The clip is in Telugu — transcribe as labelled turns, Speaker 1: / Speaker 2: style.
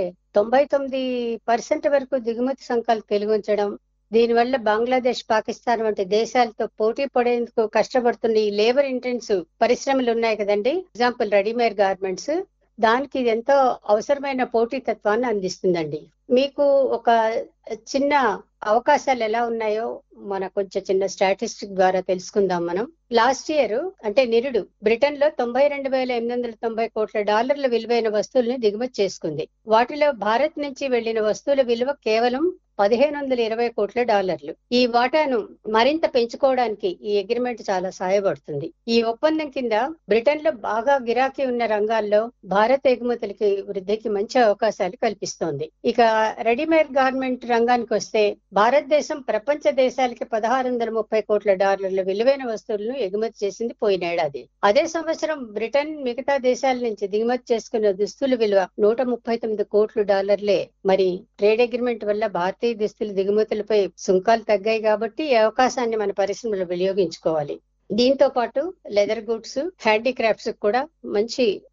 Speaker 1: తొంభై తొమ్మిది పర్సెంట్ వరకు దిగుమతి సంఖ్యలు పెరిగించడం దీనివల్ల బంగ్లాదేశ్ పాకిస్తాన్ వంటి దేశాలతో పోటీ పడేందుకు కష్టపడుతున్న ఈ లేబర్ ఇంటెన్సివ్ పరిశ్రమలు ఉన్నాయి కదండి ఎగ్జాంపుల్ రెడీమేడ్ గార్మెంట్స్ దానికి ఇది ఎంతో అవసరమైన పోటీతత్వాన్ని అందిస్తుందండి మీకు ఒక చిన్న అవకాశాలు ఎలా ఉన్నాయో మన కొంచెం చిన్న స్టాటిస్టిక్ ద్వారా తెలుసుకుందాం మనం లాస్ట్ ఇయర్ అంటే నిరుడు బ్రిటన్ లో తొంభై రెండు వేల ఎనిమిది వందల తొంభై కోట్ల డాలర్ల విలువైన వస్తువులను దిగుమతి చేసుకుంది వాటిలో భారత్ నుంచి వెళ్లిన వస్తువుల విలువ కేవలం పదిహేను వందల ఇరవై కోట్ల డాలర్లు ఈ వాటాను మరింత పెంచుకోవడానికి ఈ అగ్రిమెంట్ చాలా సహాయపడుతుంది ఈ ఒప్పందం కింద బ్రిటన్ లో బాగా గిరాకీ ఉన్న రంగాల్లో భారత ఎగుమతులకి వృద్ధికి మంచి అవకాశాలు కల్పిస్తోంది ఇక రెడీమేడ్ గార్మెంట్ రంగానికి వస్తే భారతదేశం ప్రపంచ దేశాలకి పదహారు వందల ముప్పై కోట్ల డాలర్ల విలువైన వస్తువులను ఎగుమతి చేసింది పోయిన ఏడాది అదే సంవత్సరం బ్రిటన్ మిగతా దేశాల నుంచి దిగుమతి చేసుకున్న దుస్తుల విలువ నూట ముప్పై తొమ్మిది కోట్ల డాలర్లే మరి ట్రేడ్ అగ్రిమెంట్ వల్ల భారతీయ దుస్తుల దిగుమతులపై సుంకాలు తగ్గాయి కాబట్టి ఈ అవకాశాన్ని మన పరిశ్రమలు వినియోగించుకోవాలి దీంతో పాటు లెదర్ గుడ్స్ హ్యాండీక్రాఫ్ట్స్ కూడా మంచి